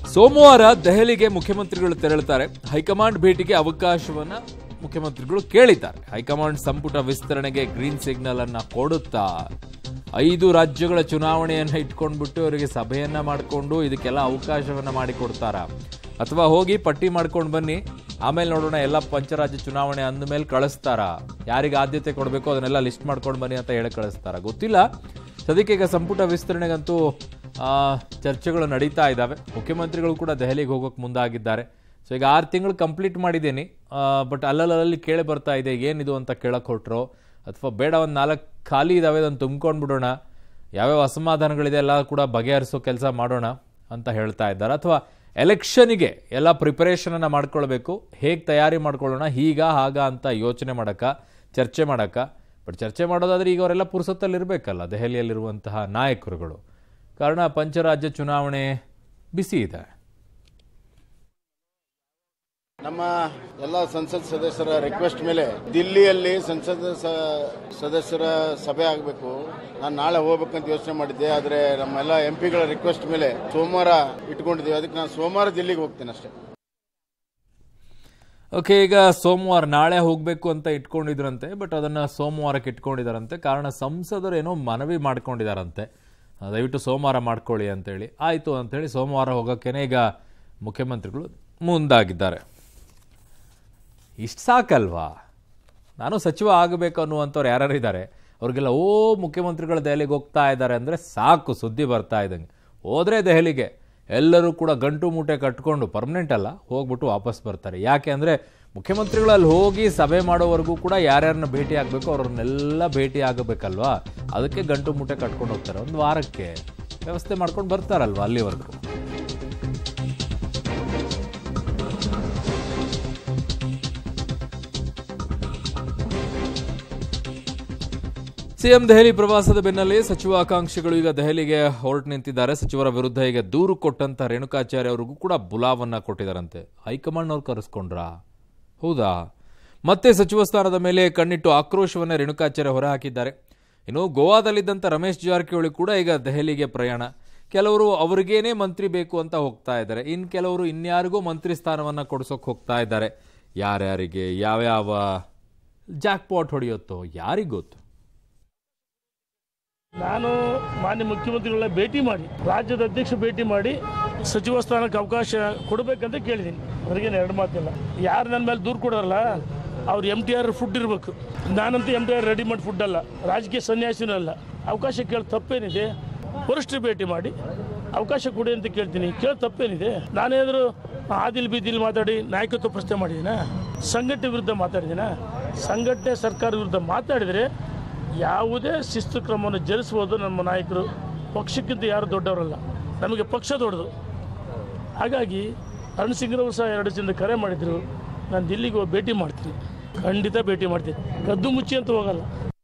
ಸೋಮವಾರ ದೆಹಲಿಗೆ ಮುಖ್ಯಮಂತ್ರಿಗಳು ತೆರಳುತ್ತಾರೆ ಹೈಕಮಾಂಡ್ ಭೇಟಿಗೆ ಅವಕಾಶವನ್ನ ಮುಖ್ಯಮಂತ್ರಿಗಳು ಕೇಳಿದ್ದಾರೆ ಹೈಕಮಾಂಡ್ ಸಂಪುಟ ವಿಸ್ತರಣೆಗೆ ಗ್ರೀನ್ ಸಿಗ್ನಲ್ ಅನ್ನ ಕೊಡುತ್ತಾ ಐದು ರಾಜ್ಯಗಳ ಚುನಾವಣೆಯನ್ನ ಇಟ್ಕೊಂಡ್ಬಿಟ್ಟು ಅವರಿಗೆ ಸಭೆಯನ್ನ ಮಾಡಿಕೊಂಡು ಇದಕ್ಕೆಲ್ಲ ಅವಕಾಶವನ್ನ ಮಾಡಿಕೊಡ್ತಾರ ಅಥವಾ ಹೋಗಿ ಪಟ್ಟಿ ಮಾಡ್ಕೊಂಡು ಬನ್ನಿ ಆಮೇಲೆ ನೋಡೋಣ ಎಲ್ಲ ಪಂಚರಾಜ್ಯ ಚುನಾವಣೆ ಅಂದಮೇಲೆ ಕಳಿಸ್ತಾರ ಯಾರಿಗೆ ಆದ್ಯತೆ ಕೊಡಬೇಕು ಅದನ್ನೆಲ್ಲ ಲಿಸ್ಟ್ ಮಾಡ್ಕೊಂಡು ಬನ್ನಿ ಅಂತ ಹೇಳಿ ಕಳಿಸ್ತಾರ ಗೊತ್ತಿಲ್ಲ ಸದ್ಯಕ್ಕೆ ಈಗ ಸಂಪುಟ ವಿಸ್ತರಣೆಗಂತೂ ಆ, ಚರ್ಚೆಗಳು ನಡೀತಾ ಇದ್ದಾವೆ ಮುಖ್ಯಮಂತ್ರಿಗಳು ಕೂಡ ದೆಹಲಿಗೆ ಹೋಗೋಕೆ ಮುಂದಾಗಿದ್ದಾರೆ ಸೊ ಈಗ ಆರು ತಿಂಗಳು ಕಂಪ್ಲೀಟ್ ಮಾಡಿದ್ದೀನಿ ಬಟ್ ಅಲ್ಲಲ್ಲಿ ಕೇಳಿ ಬರ್ತಾ ಇದೆ ಏನಿದು ಅಂತ ಕೇಳಕ್ಕೆ ಹೊರಟ್ರು ಅಥವಾ ಬೇಡ ಒಂದು ನಾಲ್ಕು ಖಾಲಿ ಇದ್ದಾವೆ ಅದನ್ನು ತುಂಬ್ಕೊಂಡು ಬಿಡೋಣ ಯಾವ್ಯಾವ ಅಸಮಾಧಾನಗಳಿದೆ ಎಲ್ಲ ಕೂಡ ಬಗೆಹರಿಸೋ ಕೆಲಸ ಮಾಡೋಣ ಅಂತ ಹೇಳ್ತಾ ಇದ್ದಾರೆ ಅಥವಾ ಎಲೆಕ್ಷನಿಗೆ ಎಲ್ಲ ಪ್ರಿಪರೇಷನನ್ನು ಮಾಡ್ಕೊಳ್ಬೇಕು ಹೇಗೆ ತಯಾರಿ ಮಾಡ್ಕೊಳ್ಳೋಣ ಹೀಗ ಹಾಗ ಅಂತ ಯೋಚನೆ ಮಾಡಕ್ಕ ಚರ್ಚೆ ಮಾಡಕ್ಕ ಬಟ್ ಚರ್ಚೆ ಮಾಡೋದಾದ್ರೆ ಈಗ ಅವರೆಲ್ಲ ಪುರುಸತ್ತಲ್ಲಿ ಇರಬೇಕಲ್ಲ ದೆಹಲಿಯಲ್ಲಿರುವಂತಹ ನಾಯಕರುಗಳು ಕಾರಣ ಪಂಚರಾಜ್ಯ ಚುನಾವಣೆ ಬಿಸಿ ಇದೆ ನಮ್ಮ ಎಲ್ಲ ಸಂಸತ್ ಸದಸ್ಯರ ರಿಕ್ವೆಸ್ಟ್ ಮೇಲೆ ದಿಲ್ಲಿಯಲ್ಲಿ ಸಂಸತ್ ಸ- ಸದಸ್ಯರ ಸಭೆ ಆಗಬೇಕು ನಾನು ನಾಳೆ ಹೋಗ್ಬೇಕಂತ ಯೋಚನೆ ಮಾಡಿದ್ದೆ ಆದರೆ ನಮ್ಮೆಲ್ಲ ಎಂ ಪಿಗಳ ರಿಕ್ವೆಸ್ಟ್ ಮೇಲೆ ಸೋಮವಾರ ಇಟ್ಕೊಂಡಿದ್ದೀವಿ ಅದಕ್ಕೆ ನಾನು ಸೋಮವಾರ ದಿಲ್ಲಿಗೆ ಹೋಗ್ತೀನಿ ಅಷ್ಟೇ ಓಕೆ ಈಗ ಸೋಮವಾರ ನಾಳೆ ಹೋಗಬೇಕು ಅಂತ ಇಟ್ಕೊಂಡಿದ್ರಂತೆ ಬಟ್ ಅದನ್ನ ಸೋಮವಾರಕ್ಕೆ ಇಟ್ಕೊಂಡಿದ್ದಾರಂತೆ ಕಾರಣ ಸಂಸದರು ಏನೋ ಮನವಿ ಮಾಡ್ಕೊಂಡಿದ್ದಾರಂತೆ ಆ, ದಯವಿಟ್ಟು ಸೋಮವಾರ ಮಾಡ್ಕೊಳ್ಳಿ ಅಂತೇಳಿ ಆಯಿತು ಅಂತೇಳಿ ಸೋಮವಾರ ಹೋಗೋಕ್ಕೇನೆ ಈಗ ಮುಖ್ಯಮಂತ್ರಿಗಳು ಮುಂದಾಗಿದ್ದಾರೆ ಇಷ್ಟು ಸಾಕಲ್ವಾ ನಾನು ಸಚಿವ ಆಗಬೇಕು ಅನ್ನುವಂಥವ್ರು ಯಾರ್ಯಾರು ಇದ್ದಾರೆ ಅವ್ರಿಗೆಲ್ಲ ಓ ಮುಖ್ಯಮಂತ್ರಿಗಳು ದೆಹಲಿಗೆ ಹೋಗ್ತಾ ಇದ್ದಾರೆ ಅಂದರೆ ಸಾಕು ಸುದ್ದಿ ಬರ್ತಾ ಇದ್ದಂಗೆ ಹೋದ್ರೆ ದೆಹಲಿಗೆ ಎಲ್ಲರೂ ಕೂಡ ಗಂಟು ಮೂಟೆ ಕಟ್ಕೊಂಡು ಪರ್ಮನೆಂಟ್ ಅಲ್ಲ ಹೋಗ್ಬಿಟ್ಟು ವಾಪಸ್ ಬರ್ತಾರೆ ಯಾಕೆ ಅಂದರೆ ಮುಖ್ಯಮಂತ್ರಿಗಳು ಅಲ್ಲಿ ಹೋಗಿ ಸಭೆ ಮಾಡೋವರೆಗೂ ಕೂಡ ಯಾರ್ಯಾರನ್ನ ಭೇಟಿ ಆಗಬೇಕು ಅವ್ರನ್ನೆಲ್ಲ ಭೇಟಿ ಆಗಬೇಕಲ್ವಾ ಅದಕ್ಕೆ ಗಂಟು ಮೂಟೆ ಕಟ್ಕೊಂಡು ಹೋಗ್ತಾರೆ ಒಂದು ವಾರಕ್ಕೆ ವ್ಯವಸ್ಥೆ ಮಾಡ್ಕೊಂಡು ಬರ್ತಾರಲ್ವಾ ಅಲ್ಲಿವರೆಗೂ ಸಿಎಂ ದೆಹಲಿ ಪ್ರವಾಸದ ಬೆನ್ನಲ್ಲೇ ಸಚಿವ ಆಕಾಂಕ್ಷಿಗಳು ಈಗ ದೆಹಲಿಗೆ ಹೊರಟು ನಿಂತಿದ್ದಾರೆ ಸಚಿವರ ವಿರುದ್ಧ ಈಗ ದೂರು ಕೊಟ್ಟಂತ ರೇಣುಕಾಚಾರ್ಯ ಅವರಿಗೂ ಕೂಡ ಬುಲಾವನ್ನ ಕೊಟ್ಟಿದ್ದಾರಂತೆ ಹೈಕಮಾಂಡ್ ಅವ್ರು ಕರೆಸ್ಕೊಂಡ್ರಾ ಹೌದಾ ಮತ್ತೆ ಸಚಿವ ಸ್ಥಾನದ ಮೇಲೆ ಕಣ್ಣಿಟ್ಟು ಆಕ್ರೋಶವನ್ನ ರೇಣುಕಾಚಾರ್ಯ ಹೊರಹಾಕಿದ್ದಾರೆ ಇನ್ನು ಗೋವಾದಲ್ಲಿದ್ದಂಥ ರಮೇಶ್ ಜಾರಕಿಹೊಳಿ ಕೂಡ ಈಗ ದೆಹಲಿಗೆ ಪ್ರಯಾಣ ಕೆಲವರು ಅವ್ರಿಗೇನೆ ಮಂತ್ರಿ ಬೇಕು ಅಂತ ಹೋಗ್ತಾ ಇದ್ದಾರೆ ಇನ್ನು ಕೆಲವರು ಇನ್ಯಾರಿಗೂ ಮಂತ್ರಿ ಸ್ಥಾನವನ್ನ ಕೊಡ್ಸೋಕೆ ಹೋಗ್ತಾ ಇದ್ದಾರೆ ಯಾರ್ಯಾರಿಗೆ ಯಾವ್ಯಾವ ಜಾಕ್ಪಾಟ್ ಹೊಡೆಯುತ್ತೋ ಯಾರಿಗ್ ಗೊತ್ತು ನಾನು ಮಾನ್ಯ ಮುಖ್ಯಮಂತ್ರಿಗಳ ಭೇಟಿ ಮಾಡಿ ರಾಜ್ಯದ ಅಧ್ಯಕ್ಷ ಭೇಟಿ ಮಾಡಿ ಸಚಿವ ಸ್ಥಾನಕ್ಕೆ ಅವಕಾಶ ಕೊಡಬೇಕಂತ ಕೇಳಿದ್ದೀನಿ ಅವ್ರಿಗೇನು ಎರಡು ಮಾತಿಲ್ಲ ಯಾರು ನನ್ನ ಮೇಲೆ ದೂರು ಕೊಡೋರಲ್ಲ ಅವ್ರು ಎಮ್ ಟಿ ಆರ್ ಫುಡ್ ಇರಬೇಕು ನಾನಂತೂ ಎಮ್ ಟಿ ಆರ್ ರೆಡಿಮೇಡ್ ಫುಡ್ ಅಲ್ಲ ರಾಜಕೀಯ ಸನ್ಯಾಸಿನೂ ಅಲ್ಲ ಅವಕಾಶ ಕೇಳಿ ತಪ್ಪೇನಿದೆ ವರಿಷ್ಠರು ಭೇಟಿ ಮಾಡಿ ಅವಕಾಶ ಕೊಡಿ ಅಂತ ಕೇಳ್ತೀನಿ ಕೇಳಿ ತಪ್ಪೇನಿದೆ ನಾನೇನಾದರೂ ಆದಿಲ್ ಬೀದಿಲ್ ಮಾತಾಡಿ ನಾಯಕತ್ವ ಪ್ರಶ್ನೆ ಮಾಡಿದ್ದೀನ ಸಂಘಟನೆ ವಿರುದ್ಧ ಮಾತಾಡಿದ್ದೀನ ಸಂಘಟನೆ ಸರ್ಕಾರ ವಿರುದ್ಧ ಮಾತಾಡಿದರೆ ಯಾವುದೇ ಶಿಸ್ತು ಕ್ರಮವನ್ನು ಜರುಗಿಸ್ಬೋದು ನಮ್ಮ ನಾಯಕರು ಪಕ್ಷಕ್ಕಿಂತ ಯಾರು ದೊಡ್ಡವರಲ್ಲ ನಮಗೆ ಪಕ್ಷ ದೊಡ್ಡದು ಹಾಗಾಗಿ ಅರುಣ್ ಸಿಂಗ್ರವರು ಸಹ ಎರಡು ದಿನದಿಂದ ಕರೆ ಮಾಡಿದರು ನಾನು ದಿಲ್ಲಿಗೆ ಹೋಗಿ ಭೇಟಿ ಮಾಡ್ತೀನಿ ಖಂಡಿತ ಭೇಟಿ ಮಾಡ್ತೀನಿ ಕದ್ದು ಮುಚ್ಚಿ ಅಂತ ಹೋಗಲ್ಲ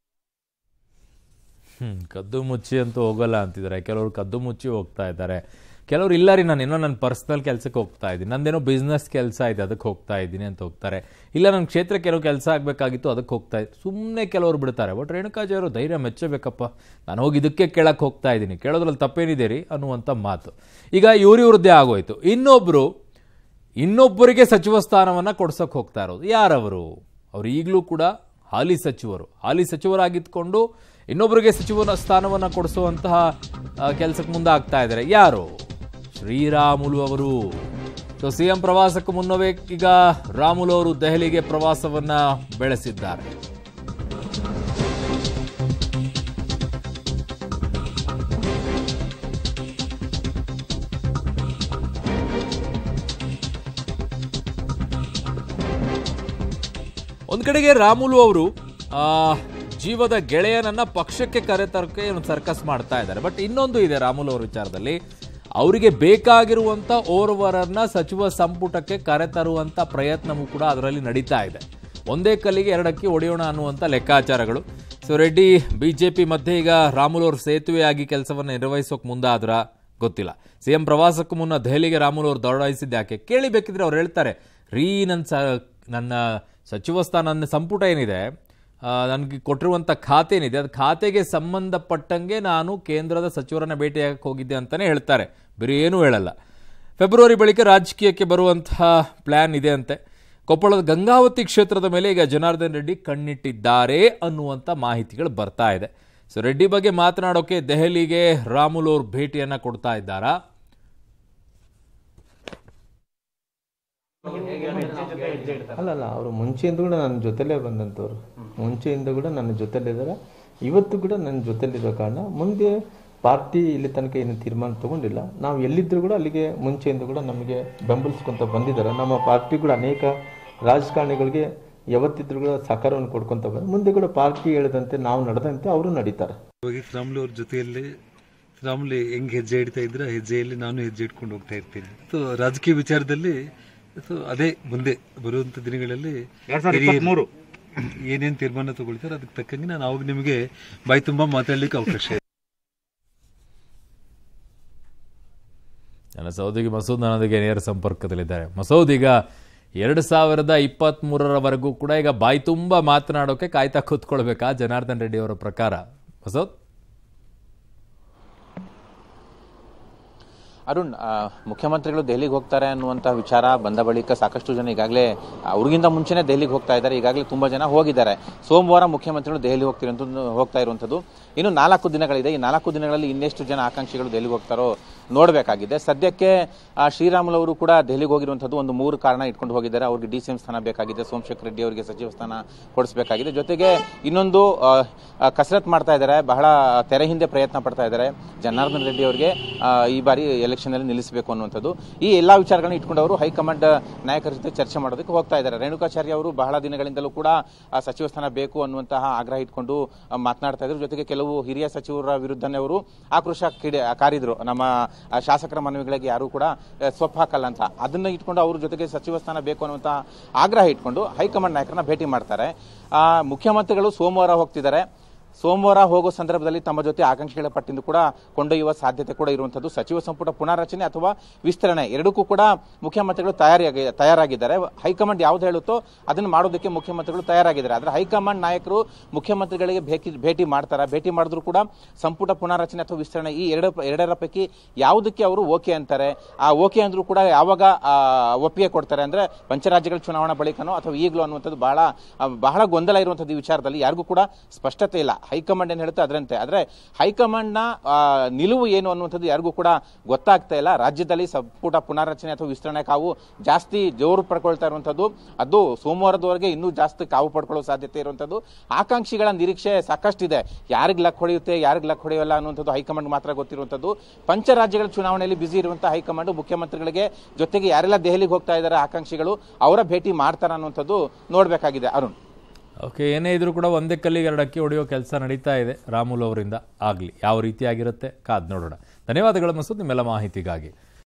ಹ್ಮ್ ಕದ್ದು ಮುಚ್ಚಿ ಅಂತೂ ಹೋಗಲ್ಲ ಅಂತಿದ್ದಾರೆ ಕೆಲವರು ಕದ್ದು ಮುಚ್ಚಿ ಹೋಗ್ತಾ ಇದ್ದಾರೆ ಕೆಲವರು ಇಲ್ಲ ರೀ ನಾನು ಏನೋ ನನ್ನ ಪರ್ಸನಲ್ ಕೆಲಸಕ್ಕೆ ಹೋಗ್ತಾ ಇದ್ದೀನಿ ನಂದೇನೋ ಬಿಸ್ನೆಸ್ ಕೆಲಸ ಇದೆ ಅದಕ್ಕೆ ಹೋಗ್ತಾ ಇದ್ದೀನಿ ಅಂತ ಹೋಗ್ತಾರೆ ಇಲ್ಲ ನನ್ನ ಕ್ಷೇತ್ರಕ್ಕೆ ಏನೋ ಕೆಲಸ ಆಗಬೇಕಾಗಿತ್ತು ಅದಕ್ಕೆ ಹೋಗ್ತಾ ಇದ್ದೀನಿ ಸುಮ್ಮನೆ ಕೆಲವರು ಬಿಡ್ತಾರೆ ಬಟ್ ರೇಣುಕಾಜಿಯವರು ಧೈರ್ಯ ಮೆಚ್ಚಬೇಕಪ್ಪ ನಾನು ಹೋಗಿ ಇದಕ್ಕೆ ಕೇಳಕ್ಕೆ ಹೋಗ್ತಾ ಇದ್ದೀನಿ ಕೇಳೋದ್ರಲ್ಲಿ ತಪ್ಪೇನಿದೆ ರೀ ಅನ್ನುವಂಥ ಮಾತು ಈಗ ಇವ್ರಿವ್ರದ್ದೇ ಆಗೋಯ್ತು ಇನ್ನೊಬ್ಬರು ಇನ್ನೊಬ್ಬರಿಗೆ ಸಚಿವ ಸ್ಥಾನವನ್ನ ಕೊಡ್ಸಕ್ ಹೋಗ್ತಾ ಇರೋದು ಯಾರವರು ಅವರು ಈಗಲೂ ಕೂಡ ಹಾಲಿ ಸಚಿವರು ಹಾಲಿ ಸಚಿವರಾಗಿದ್ಕೊಂಡು ಇನ್ನೊಬ್ಬರಿಗೆ ಸಚಿವ ಸ್ಥಾನವನ್ನ ಕೊಡಿಸುವಂತಹ ಕೆಲಸಕ್ಕೆ ಮುಂದಾಗ್ತಾ ಇದ್ದಾರೆ ಯಾರು ಶ್ರೀರಾಮುಲು ಅವರು ಸೊ ಸಿಎಂ ಪ್ರವಾಸಕ್ಕೂ ಮುನ್ನವೇ ಈಗ ರಾಮುಲು ಅವರು ದೆಹಲಿಗೆ ಪ್ರವಾಸವನ್ನ ಬೆಳೆಸಿದ್ದಾರೆ ಒಂದ್ ಕಡೆಗೆ ರಾಮುಲು ಅವರು ಆ, ಜೀವದ ಗೆಳೆಯನನ್ನ ಪಕ್ಷಕ್ಕೆ ಕರೆತರಕ್ಕೆ ಒಂದು ಸರ್ಕಸ್ ಮಾಡ್ತಾ ಇದ್ದಾರೆ ಬಟ್ ಇನ್ನೊಂದು ಇದೆ ರಾಮುಲು ಅವರ ವಿಚಾರದಲ್ಲಿ ಅವರಿಗೆ ಬೇಕಾಗಿರುವಂತ ಓರ್ವರನ್ನ ಸಚಿವ ಸಂಪುಟಕ್ಕೆ ಕರೆತರುವಂತ ಪ್ರಯತ್ನವೂ ಕೂಡ ಅದರಲ್ಲಿ ನಡೀತಾ ಇದೆ ಒಂದೇ ಕಲ್ಲಿಗೆ ಎರಡಕ್ಕೆ ಹೊಡೆಯೋಣ ಅನ್ನುವಂಥ ಲೆಕ್ಕಾಚಾರಗಳು ಸೊ ರೆಡ್ಡಿ ಬಿಜೆಪಿ ಮಧ್ಯೆ ಈಗ ರಾಮುಲು ಅವರು ಸೇತುವೆಯಾಗಿ ಕೆಲಸವನ್ನು ನಿರ್ವಹಿಸೋಕೆ ಮುಂದಾದ್ರ ಗೊತ್ತಿಲ್ಲ ಸಿಎಂ ಪ್ರವಾಸಕ್ಕೂ ಮುನ್ನ ದೆಹಲಿಗೆ ರಾಮುಲು ಅವರು ದೌಡಾಯಿಸಿದ್ದು ಯಾಕೆ ಕೇಳಿ ಬೇಕಿದ್ರೆ ಅವ್ರು ಹೇಳ್ತಾರೆ ರೀ ನನ್ನ ಸ ನನ್ನ ಸಚಿವ ಸ್ಥಾನ ನನ್ನ ಸಂಪುಟ ಏನಿದೆ ನನಗೆ ಕೊಟ್ಟಿರುವಂಥ ಖಾತೆ ಏನಿದೆ ಅದು ಖಾತೆಗೆ ಸಂಬಂಧಪಟ್ಟಂಗೆ ನಾನು ಕೇಂದ್ರದ ಸಚಿವರನ್ನ ಭೇಟಿಯಾಗಕ್ಕೆ ಹೋಗಿದ್ದೆ ಅಂತಲೇ ಹೇಳ್ತಾರೆ ಬೇರೆ ಏನೂ ಹೇಳಲ್ಲ ಫೆಬ್ರವರಿ ಬಳಿಕ ರಾಜಕೀಯಕ್ಕೆ ಬರುವಂತಹ ಪ್ಲಾನ್ ಇದೆ ಅಂತೆ ಕೊಪ್ಪಳದ ಗಂಗಾವತಿ ಕ್ಷೇತ್ರದ ಮೇಲೆ ಈಗ ಜನಾರ್ದನ್ ರೆಡ್ಡಿ ಕಣ್ಣಿಟ್ಟಿದ್ದಾರೆ ಅನ್ನುವಂಥ ಮಾಹಿತಿಗಳು ಬರ್ತಾ ಇದೆ ಸೊ ರೆಡ್ಡಿ ಬಗ್ಗೆ ಮಾತನಾಡೋಕೆ ದೆಹಲಿಗೆ ರಾಮುಲು ಅವ್ರು ಭೇಟಿಯನ್ನ ಕೊಡ್ತಾ ಇದ್ದಾರಾ ಅಲ್ಲಲ್ಲ ಅವರು ಮುಂಚೆಯಿಂದ ಕೂಡ ನನ್ನ ಜೊತೆಲೇ ಬಂದಂಥವ್ರು ಮುಂಚೆಯಿಂದ ಕೂಡ ನನ್ನ ಜೊತೆಲಿದ್ದಾರೆ ಇವತ್ತು ಕೂಡ ನನ್ನ ಜೊತೆಲಿರೋ ಕಾರಣ ಮುಂದೆ ಪಾರ್ಟಿ ಇಲ್ಲಿ ತನಕ ಏನು ತೀರ್ಮಾನ ತಗೊಂಡಿಲ್ಲ ನಾವು ಎಲ್ಲಿದ್ದರೂ ಕೂಡ ಅಲ್ಲಿಗೆ ಮುಂಚೆಯಿಂದ ಕೂಡ ನಮಗೆ ಬೆಂಬಲಿಸ್ಕೊಂತ ಬಂದಿದ್ದಾರೆ ನಮ್ಮ ಪಾರ್ಟಿ ಕೂಡ ಅನೇಕ ರಾಜಕಾರಣಿಗಳಿಗೆ ಯಾವತ್ತಿದ್ರು ಕೂಡ ಸಹಕಾರವನ್ನು ಕೊಡ್ಕೊಂತ ಬಂದ ಮುಂದೆ ಕೂಡ ಪಾರ್ಟಿ ಹೇಳಿದಂತೆ ನಾವು ನಡೆದಂತೆ ಅವರು ನಡೀತಾರೆ ಹೋಗಿ ಶ್ರಾಮ್ಲು ಅವ್ರ ಜೊತೆಯಲ್ಲಿ ಶ್ರಾಮ್ಲಿ ಹೆಂಗ್ ಹೆಜ್ಜೆ ಇಡ್ತಾ ಇದ್ರೆ ಆ ಹೆಜ್ಜೆಯಲ್ಲಿ ನಾನು ಹೆಜ್ಜೆ ಇಟ್ಕೊಂಡು ಹೋಗ್ತಾ ಇರ್ತೀನಿ ಸೊ ರಾಜಕೀಯ ವಿಚಾರದಲ್ಲಿ ಸೊ ಅದೇ ಮುಂದೆ ಬರುವಂತ ದಿನಗಳಲ್ಲಿ ಹಿರಿಯರು ಏನೇನ್ ತೀರ್ಮಾನ ತಗೊಳ್ತಾರೆ ಅದಕ್ಕೆ ತಕ್ಕಂಗೆ ನಾನು ಅವಾಗ ನಿಮಗೆ ಬಾಯಿ ತುಂಬಾ ಮಾತಾಡ್ಲಿಕ್ಕೆ ಅವಕಾಶ ಇದೆ ನನ್ನ ಸೌದಿಗೆ ಮಸೂದ್ ನನ್ನೊಂದಿಗೆ ನೇರ ಸಂಪರ್ಕದಲ್ಲಿದ್ದಾರೆ ಮಸೂದ್ ಈಗ ಎರಡು ಸಾವಿರದ ಇಪ್ಪತ್ತ್ ಮೂರರವರೆಗೂ ಕೂಡ ಈಗ ಬಾಯಿ ತುಂಬ ಮಾತನಾಡೋಕೆ ಕಾಯ್ತಾ ಕೂತ್ಕೊಳ್ಬೇಕಾ ಜನಾರ್ದನ್ ರೆಡ್ಡಿ ಅವರ ಪ್ರಕಾರ ಮಸೂದ್ ಅರುಣ್ ಆ, ಮುಖ್ಯಮಂತ್ರಿಗಳು ದೆಹಲಿಗೆ ಹೋಗ್ತಾರೆ ಅನ್ನುವಂಥ ವಿಚಾರ ಬಂದ ಬಳಿಕ ಸಾಕಷ್ಟು ಜನ ಈಗಾಗಲೇ ಅವ್ರಿಗಿಂತ ಮುಂಚೆನೇ ದೆಹಲಿಗೆ ಹೋಗ್ತಾ ಇದ್ದಾರೆ ಈಗಾಗಲೇ ತುಂಬಾ ಜನ ಹೋಗಿದ್ದಾರೆ ಸೋಮವಾರ ಮುಖ್ಯಮಂತ್ರಿಗಳು ದೆಹಲಿ ಹೋಗ್ತಿರೋಂಥದ್ದು ಹೋಗ್ತಾ ಇರುವಂಥದ್ದು ಇನ್ನು ನಾಲ್ಕು ದಿನಗಳಿದೆ ಈ ನಾಲ್ಕು ದಿನಗಳಲ್ಲಿ ಇನ್ನೆಷ್ಟು ಜನ ಆಕಾಂಕ್ಷಿಗಳು ದೆಹಲಿಗೆ ಹೋಗ್ತಾರೋ ನೋಡಬೇಕಾಗಿದೆ ಸದ್ಯಕ್ಕೆ ಆ, ಶ್ರೀರಾಮುಲು ಅವರು ಕೂಡ ದೆಹಲಿಗೆ ಹೋಗಿರುವಂಥದ್ದು ಒಂದು ಮೂರು ಕಾರಣ ಇಟ್ಕೊಂಡು ಹೋಗಿದ್ದಾರೆ ಅವ್ರಿಗೆ ಡಿ ಸಿ ಎಂ ಸ್ಥಾನ ಬೇಕಾಗಿದೆ ಸೋಮಶೇಖರ್ ರೆಡ್ಡಿ ಅವರಿಗೆ ಸಚಿವ ಸ್ಥಾನ ಕೊಡಿಸಬೇಕಾಗಿದೆ ಜೊತೆಗೆ ಇನ್ನೊಂದು ಆ, ಆ, ಕಸರತ್ ಮಾಡ್ತಾ ಇದ್ದಾರೆ ಬಹಳ ತೆರೆ ಹಿಂದೆ ಪ್ರಯತ್ನ ಪಡ್ತಾ ಇದ್ದಾರೆ ಜನಾರ್ದನ್ ರೆಡ್ಡಿ ಅವರಿಗೆ ಆ, ಈ ಬಾರಿ ಎಲೆಕ್ಷನ್ ಅಲ್ಲಿ ನಿಲ್ಲಿಸಬೇಕು ಅನ್ನುವಂಥದ್ದು ಈ ಎಲ್ಲಾ ವಿಚಾರಗಳನ್ನ ಇಟ್ಕೊಂಡು ಅವರು ಹೈಕಮಾಂಡ್ ನಾಯಕರ ಜೊತೆ ಚರ್ಚೆ ಮಾಡೋದಕ್ಕೆ ಹೋಗ್ತಾ ಇದ್ದಾರೆ ರೇಣುಕಾಚಾರ್ಯ ಅವರು ಬಹಳ ದಿನಗಳಿಂದಲೂ ಕೂಡ ಆ, ಸಚಿವ ಸ್ಥಾನ ಬೇಕು ಅನ್ನುವಂತಹ ಆಗ್ರಹ ಇಟ್ಕೊಂಡು ಆ, ಮಾತನಾಡ್ತಾ ಇದ್ರು ಜೊತೆಗೆ ಕೆಲವು ಹಿರಿಯ ಸಚಿವರ ವಿರುದ್ಧನೇ ಅವರು ಆಕ್ರೋಶ ಕಿಡಿ ಕಾರಿದ್ರು ನಮ್ಮ ಆ, ಶಾಸಕರ ಮನವಿಗಳಿಗೆ ಯಾರು ಕೂಡ ಆ, ಸೊಪ್ಪು ಹಾಕಲ್ಲ ಅಂತ ಅದನ್ನ ಇಟ್ಕೊಂಡು ಅವ್ರ ಜೊತೆಗೆ ಸಚಿವ ಸ್ಥಾನ ಬೇಕು ಅನ್ನುವಂತ ಆಗ್ರಹ ಇಟ್ಕೊಂಡು ಹೈಕಮಾಂಡ್ ನಾಯಕರನ್ನ ಭೇಟಿ ಮಾಡ್ತಾರೆ ಆ, ಮುಖ್ಯಮಂತ್ರಿಗಳು ಸೋಮವಾರ ಹೋಗ್ತಿದ್ದಾರೆ ಸೋಮವಾರ ಹೋಗೋ ಸಂದರ್ಭದಲ್ಲಿ ತಮ್ಮ ಜೊತೆ ಆಕಾಂಕ್ಷಿಗಳ ಪಟ್ಟಿಂದ ಕೂಡ ಕೊಂಡೊಯ್ಯುವ ಸಾಧ್ಯತೆ ಕೂಡ ಇರುವಂತದ್ದು ಸಚಿವ ಸಂಪುಟ ಪುನಾರಚನೆ ಅಥವಾ ವಿಸ್ತರಣೆ ಎರಡಕ್ಕೂ ಕೂಡ ಮುಖ್ಯಮಂತ್ರಿಗಳು ತಯಾರಿಯಾಗಿ ತಯಾರಾಗಿದ್ದಾರೆ ಹೈಕಮಾಂಡ್ ಯಾವ್ದು ಹೇಳುತ್ತೋ ಅದನ್ನು ಮಾಡೋದಕ್ಕೆ ಮುಖ್ಯಮಂತ್ರಿಗಳು ತಯಾರಾಗಿದ್ದಾರೆ ಆದ್ರೆ ಹೈಕಮಾಂಡ್ ನಾಯಕರು ಮುಖ್ಯಮಂತ್ರಿಗಳಿಗೆ ಭೇಟಿ ಭೇಟಿ ಮಾಡ್ತಾರೆ ಭೇಟಿ ಮಾಡಿದ್ರು ಕೂಡ ಸಂಪುಟ ಪುನಾರಚನೆ ಅಥವಾ ವಿಸ್ತರಣೆ ಈ ಎರಡು ಎರಡರ ಪೈಕಿ ಯಾವುದಕ್ಕೆ ಅವರು ಓಕೆ ಅಂತಾರೆ ಆ ಓಕೆ ಅಂದ್ರೂ ಕೂಡ ಯಾವಾಗ ಆ, ಒಪ್ಪಿಗೆ ಕೊಡ್ತಾರೆ ಅಂದ್ರೆ ಪಂಚರಾಜ್ಯಗಳ ಚುನಾವಣಾ ಬಳಿಕನೋ ಅಥವಾ ಈಗಲೂ ಅನ್ನುವಂಥದ್ದು ಬಹಳ ಆ, ಬಹಳ ಗೊಂದಲ ಇರುವಂಥದ್ದು ಈ ವಿಚಾರದಲ್ಲಿ ಯಾರಿಗೂ ಕೂಡ ಸ್ಪಷ್ಟತೆ ಇಲ್ಲ ಹೈಕಮಾಂಡ್ ಏನು ಹೇಳುತ್ತೆ ಅದರಂತೆ ಆದ್ರೆ ಹೈಕಮಾಂಡ್ನ ಆ, ನಿಲುವು ಏನು ಅನ್ನುವಂಥದ್ದು ಯಾರಿಗೂ ಕೂಡ ಗೊತ್ತಾಗ್ತಾ ಇಲ್ಲ ರಾಜ್ಯದಲ್ಲಿ ಸಂಪುಟ ಪುನಾರಚನೆ ಅಥವಾ ವಿಸ್ತರಣೆ ಕಾವು ಜಾಸ್ತಿ ಜೋರು ಪಡ್ಕೊಳ್ತಾ ಇರುವಂಥದ್ದು ಅದು ಸೋಮವಾರದವರೆಗೆ ಇನ್ನೂ ಜಾಸ್ತಿ ಕಾವು ಪಡ್ಕೊಳ್ಳೋ ಸಾಧ್ಯತೆ ಇರುವಂಥದ್ದು ಆಕಾಂಕ್ಷಿಗಳ ನಿರೀಕ್ಷೆ ಸಾಕಷ್ಟಿದೆ ಯಾರಿಗೆ ಲಕ್ ಹೊಡೆಯುತ್ತೆ ಯಾರಿಗೆ ಲಕ್ ಹೊಡೆಯಲ್ಲ ಅನ್ನುವಂಥದ್ದು ಹೈಕಮಾಂಡ್ ಮಾತ್ರ ಗೊತ್ತಿರುವಂಥದ್ದು ಪಂಚರಾಜ್ಯಗಳ ಚುನಾವಣೆಯಲ್ಲಿ ಬಿಸಿ ಇರುವಂತಹ ಹೈಕಮಾಂಡ್ ಮುಖ್ಯಮಂತ್ರಿಗಳಿಗೆ ಜೊತೆಗೆ ಯಾರೆಲ್ಲ ದೆಹಲಿಗೆ ಹೋಗ್ತಾ ಇದ್ದಾರೆ ಆಕಾಂಕ್ಷಿಗಳು ಅವರ ಭೇಟಿ ಮಾಡ್ತಾರ ಅನ್ನುವಂಥದ್ದು ನೋಡಬೇಕಾಗಿದೆ ಅರುಣ್ ಓಕೆ ಏನೇ ಇದ್ರೂ ಕೂಡ ಒಂದೇ ಕಲ್ಲಿಗೆ ಎರಡು ಅಕ್ಕಿ ಹೊಡೆಯೋ ಕೆಲಸ ನಡೀತಾ ಇದೆ ರಾಮುಲು ಅವರಿಂದ ಆಗಲಿ ಯಾವ ರೀತಿಯಾಗಿರುತ್ತೆ ಕಾದ್ ನೋಡೋಣ ಧನ್ಯವಾದಗಳು ಮಸೂದ್ ನಿಮ್ಮೆಲ್ಲ ಮಾಹಿತಿಗಾಗಿ